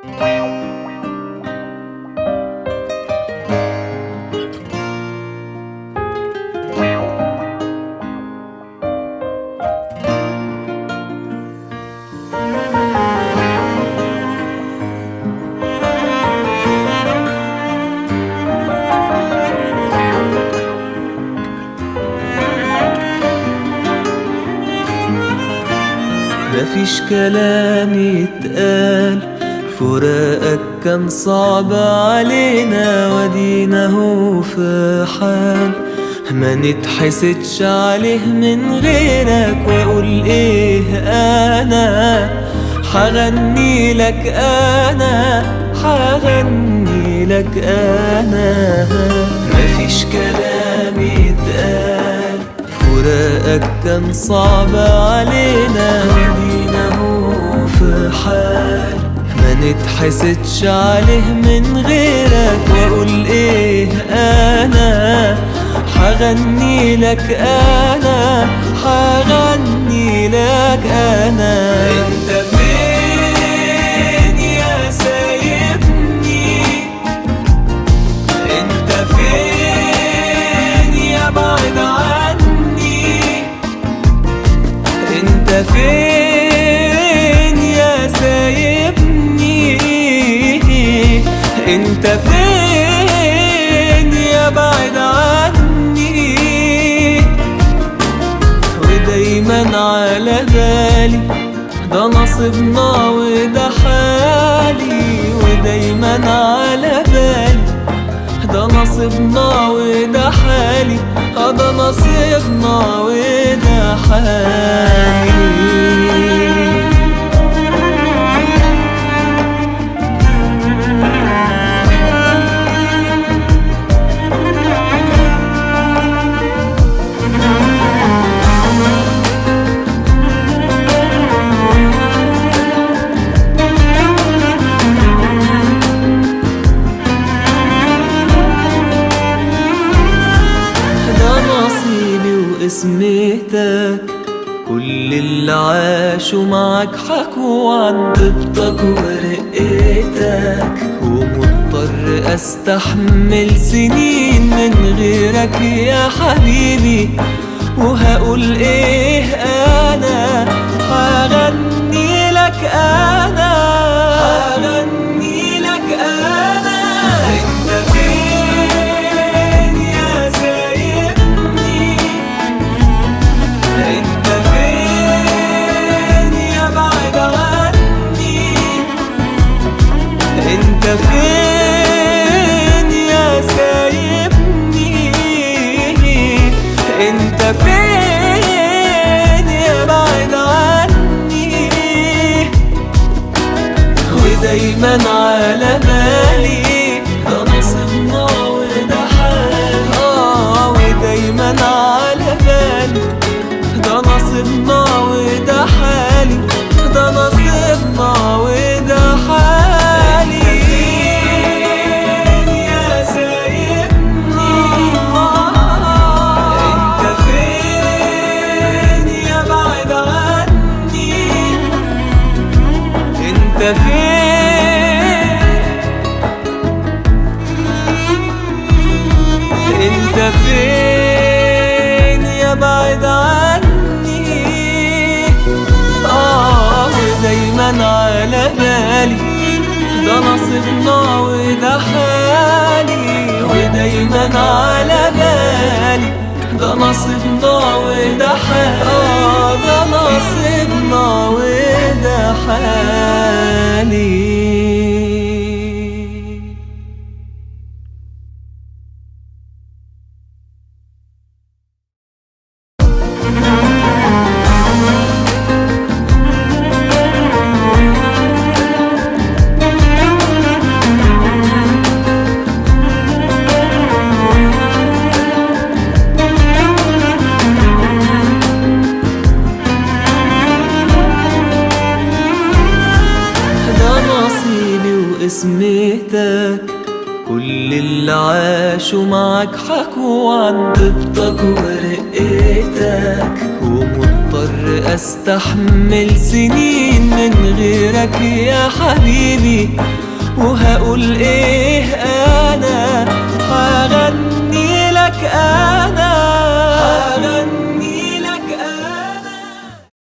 مفيش كلام يتقال فراقك كان صعب علينا ودينا هو في حال ما نتحسدش عليه من غيرك واقول ايه انا حغني لك انا حغني لك انا مفيش كلام يتقال فراقك كان صعب علينا ودينا هو في حال ما نتحسدش عليه من غيرك واقول ايه انا حغني لك انا حغني لك انا انت فين يا سايبني انت فين يا بعد عني انت فين يا سايبني انت فين يا بعد عني ودايما على بالي ده نصيبنا وده حالي ودايما على بالي ده نصيبنا وده حالي اه ده نصيبنا وده حالي ده نصيبي واسمتك كل اللي عاشوا معاك حكوا عن طيبتك ورقتك ومضطر استحمل سنين من غيرك يا حبيبي وهقول ايه انا هغني لك انا هغني لك انا انت فين يا سايبني انت فين يا بعد عني انت فين يا سايبني انت فين يا بعد عني ودايما على بالي ده نصيبنا وده حال اه ودايما على بالي ده نصيبنا وده حالي ده نصيبنا وده حالي يا سايبني انت فين يا بعد عني انت فين انت فين يا بعد عني اه ودايما على بالي ده نصيبنا وده حالي ودايما على بالي ده نصيبنا وده حالي اه ده نصيبنا وده حالي ده نصيبي واسمتك كل اللي عاشوا معاك حكوا عن طيبتك ورقتك ومضطر مضطر استحمل سنين من غيرك يا حبيبي وهقول ايه انا هغني لك انا